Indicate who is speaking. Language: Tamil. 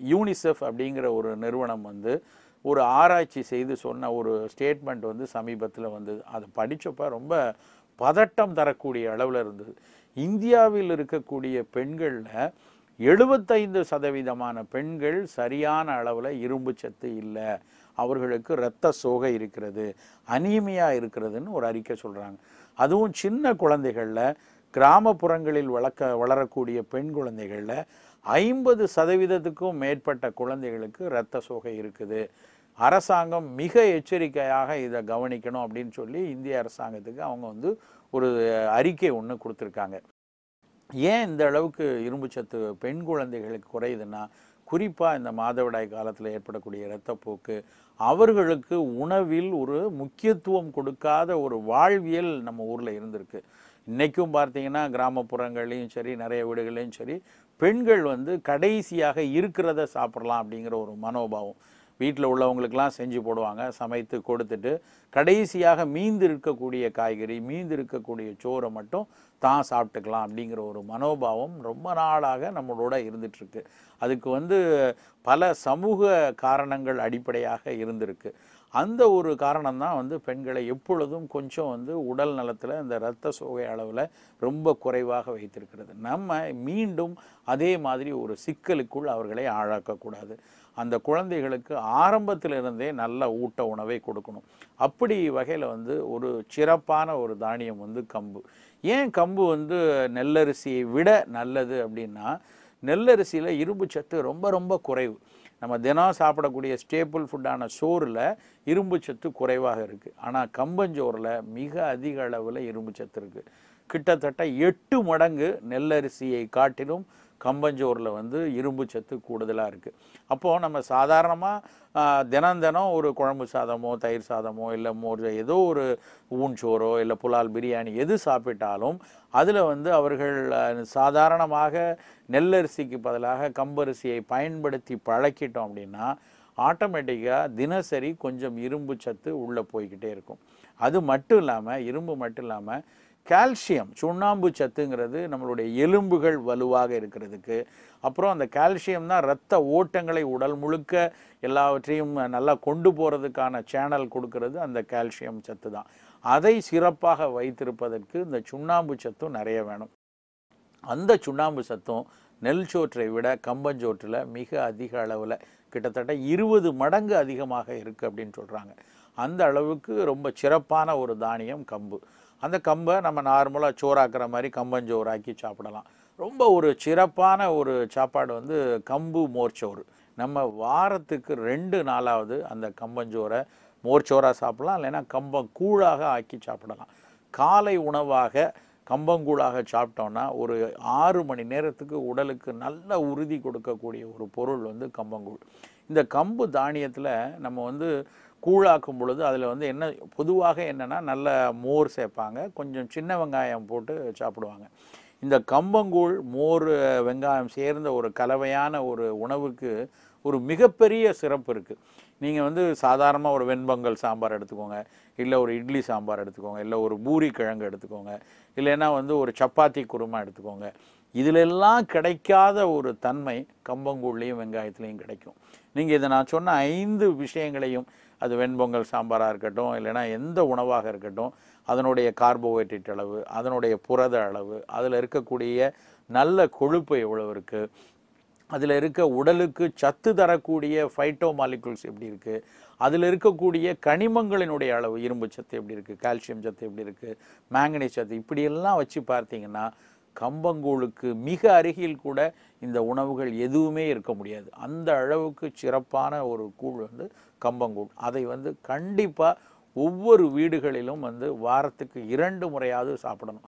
Speaker 1: யூனிசெஃப் அப்படிங்கிற ஒரு நிறுவனம் வந்து ஒரு ஆராய்ச்சி செய்து சொன்ன ஒரு ஸ்டேட்மெண்ட் வந்து சமீபத்தில் வந்தது அதை படிச்சப்ப ரொம்ப பதட்டம் தரக்கூடிய அளவில் இருந்தது இந்தியாவில் இருக்கக்கூடிய பெண்களில் எழுபத்தைந்து சதவீதமான பெண்கள் சரியான அளவில் இரும்பு சத்து இல்லை அவர்களுக்கு இரத்த சோகை இருக்கிறது அனீமியா இருக்கிறதுன்னு ஒரு அறிக்கை சொல்கிறாங்க அதுவும் சின்ன குழந்தைகளில் கிராமப்புறங்களில் வளர்க்க வளரக்கூடிய பெண் குழந்தைகளில் ஐம்பது சதவீதத்துக்கும் மேற்பட்ட குழந்தைகளுக்கு இரத்த சோகை இருக்குது அரசாங்கம் மிக எச்சரிக்கையாக இதை கவனிக்கணும் அப்படின்னு சொல்லி இந்திய அரசாங்கத்துக்கு அவங்க வந்து ஒரு அறிக்கை ஒன்று கொடுத்துருக்காங்க ஏன் இந்த அளவுக்கு இரும்புச்சத்து பெண் குழந்தைகளுக்கு குறையுதுன்னா குறிப்பாக இந்த மாதவிடாய் காலத்தில் ஏற்படக்கூடிய இரத்தப்போக்கு அவர்களுக்கு உணவில் ஒரு முக்கியத்துவம் கொடுக்காத ஒரு வாழ்வியல் நம்ம ஊரில் இருந்திருக்கு இன்றைக்கும் பார்த்தீங்கன்னா கிராமப்புறங்கள்லையும் சரி நிறைய வீடுகள்லையும் சரி பெண்கள் வந்து கடைசியாக இருக்கிறத சாப்பிடலாம் அப்படிங்கிற ஒரு மனோபாவம் வீட்டில் உள்ளவங்களுக்கெல்லாம் செஞ்சு போடுவாங்க சமைத்து கொடுத்துட்டு கடைசியாக மீந்து இருக்கக்கூடிய காய்கறி மீந்து இருக்கக்கூடிய சோறை மட்டும் தான் சாப்பிட்டுக்கலாம் அப்படிங்கிற ஒரு மனோபாவம் ரொம்ப நாளாக நம்மளோட இருந்துகிட்ருக்கு அதுக்கு வந்து பல சமூக காரணங்கள் அடிப்படையாக இருந்திருக்கு அந்த ஒரு காரணம் தான் வந்து பெண்களை எப்பொழுதும் கொஞ்சம் வந்து உடல் நலத்தில் இந்த இரத்த சோகை அளவில் ரொம்ப குறைவாக வைத்திருக்கிறது நம்ம மீண்டும் அதே மாதிரி ஒரு சிக்கலுக்குள் அவர்களை ஆளாக்கக்கூடாது அந்த குழந்தைகளுக்கு ஆரம்பத்திலிருந்தே நல்ல ஊட்ட உணவை கொடுக்கணும் அப்படி வகையில் வந்து ஒரு சிறப்பான ஒரு தானியம் வந்து கம்பு ஏன் கம்பு வந்து நெல்லரிசியை விட நல்லது அப்படின்னா நெல்லரிசியில் இரும்பு சத்து ரொம்ப ரொம்ப குறைவு நம்ம தினம் சாப்பிடக்கூடிய ஸ்டேபிள் ஃபுட்டான சோறில் இரும்பு சத்து குறைவாக இருக்குது ஆனால் கம்பஞ்சோறில் மிக அதிக அளவில் இரும்பு சத்து இருக்குது கிட்டத்தட்ட எட்டு மடங்கு நெல்லரிசியை காட்டிலும் கம்பஞ்சோறில் வந்து இரும்பு சத்து கூடுதலாக இருக்குது அப்போது நம்ம சாதாரணமாக தினம் தினம் ஒரு குழம்பு சாதமோ தயிர் சாதமோ இல்லை மோர் ஏதோ ஒரு ஊன்சோறோ இல்லை புலால் பிரியாணி எது சாப்பிட்டாலும் அதில் வந்து அவர்கள் அஹ், சாதாரணமாக நெல்லரிசிக்கு பதிலாக கம்பரிசியை பயன்படுத்தி பழக்கிட்டோம் அப்படின்னா ஆட்டோமேட்டிக்காக தினசரி கொஞ்சம் இரும்பு சத்து உள்ளே போய்கிட்டே இருக்கும் அது மட்டும் இல்லாமல் இரும்பு மட்டும் இல்லாமல் கால்சியம் சுண்ணாம்பு சத்துங்கிறது நம்மளுடைய எலும்புகள் வலுவாக இருக்கிறதுக்கு அப்புறம் அந்த கால்சியம் தான் இரத்த ஓட்டங்களை உடல் முழுக்க எல்லாவற்றையும் நல்லா கொண்டு போகிறதுக்கான சேனல் கொடுக்கறது அந்த கால்சியம் சத்து தான் அதை சிறப்பாக வைத்திருப்பதற்கு இந்த சுண்ணாம்பு சத்தும் நிறைய வேணும் அந்த சுண்ணாம்பு சத்தும் நெல் சோற்றை விட கம்பஞ்சோற்றில் மிக அதிக அளவில் கிட்டத்தட்ட இருபது மடங்கு அதிகமாக இருக்குது அப்படின்னு சொல்கிறாங்க அந்த அளவுக்கு ரொம்ப சிறப்பான ஒரு தானியம் கம்பு அந்த கம்பை நம்ம நார்மலாக சோறாக்குற மாதிரி கம்பஞ்சோறாக்கி சாப்பிடலாம் ரொம்ப ஒரு சிறப்பான ஒரு சாப்பாடு வந்து கம்பு மோர்ச்சோறு நம்ம வாரத்துக்கு ரெண்டு நாளாவது அந்த கம்பஞ்சோரை மோர்ச்சோறாக சாப்பிடலாம் இல்லைன்னா கம்பம் கூழாக ஆக்கி சாப்பிடலாம் காலை உணவாக கம்பங்கூழாக சாப்பிட்டோம்னா ஒரு ஆறு மணி நேரத்துக்கு உடலுக்கு நல்ல உறுதி கொடுக்கக்கூடிய ஒரு பொருள் வந்து கம்பங்கூழ் இந்த கம்பு தானியத்தில் நம்ம வந்து கூழாக்கும் பொழுது அதில் வந்து என்ன பொதுவாக என்னென்னா நல்ல மோர் சேர்ப்பாங்க கொஞ்சம் சின்ன வெங்காயம் போட்டு சாப்பிடுவாங்க இந்த கம்பங்கூழ் மோர் வெங்காயம் சேர்ந்த ஒரு கலவையான ஒரு உணவுக்கு ஒரு மிகப்பெரிய சிறப்பு இருக்குது நீங்கள் வந்து சாதாரணமாக ஒரு வெண்பொங்கல் சாம்பார் எடுத்துக்கோங்க இல்லை ஒரு இட்லி சாம்பார் எடுத்துக்கோங்க இல்லை ஒரு பூரி கிழங்கு எடுத்துக்கோங்க இல்லைன்னா வந்து ஒரு சப்பாத்தி குருமா எடுத்துக்கோங்க இதிலெல்லாம் கிடைக்காத ஒரு தன்மை கம்பங்கூழ்லேயும் வெங்காயத்துலேயும் கிடைக்கும் நீங்கள் இதை நான் சொன்ன ஐந்து விஷயங்களையும் அது வெண்பொங்கல் சாம்பாராக இருக்கட்டும் இல்லைன்னா எந்த உணவாக இருக்கட்டும் அதனுடைய கார்போஹைட்ரேட் அளவு அதனுடைய புரத அளவு அதில் இருக்கக்கூடிய நல்ல கொழுப்பு எவ்வளவு இருக்குது அதில் இருக்க உடலுக்கு சத்து தரக்கூடிய ஃபைட்டோ மாலிகுல்ஸ் எப்படி இருக்குது அதில் இருக்கக்கூடிய கனிமங்களினுடைய அளவு இரும்பு சத்து எப்படி இருக்குது கால்சியம் சத்து எப்படி இருக்குது மேங்கனீஸ் சத்து இப்படியெல்லாம் வச்சு பார்த்தீங்கன்னா கம்பங்கூழுக்கு மிக அருகில் கூட இந்த உணவுகள் எதுவுமே இருக்க முடியாது அந்த அளவுக்கு சிறப்பான ஒரு கூழ் வந்து கம்பங்கூழ் அதை வந்து கண்டிப்பாக ஒவ்வொரு வீடுகளிலும் வந்து வாரத்துக்கு இரண்டு முறையாவது சாப்பிடணும்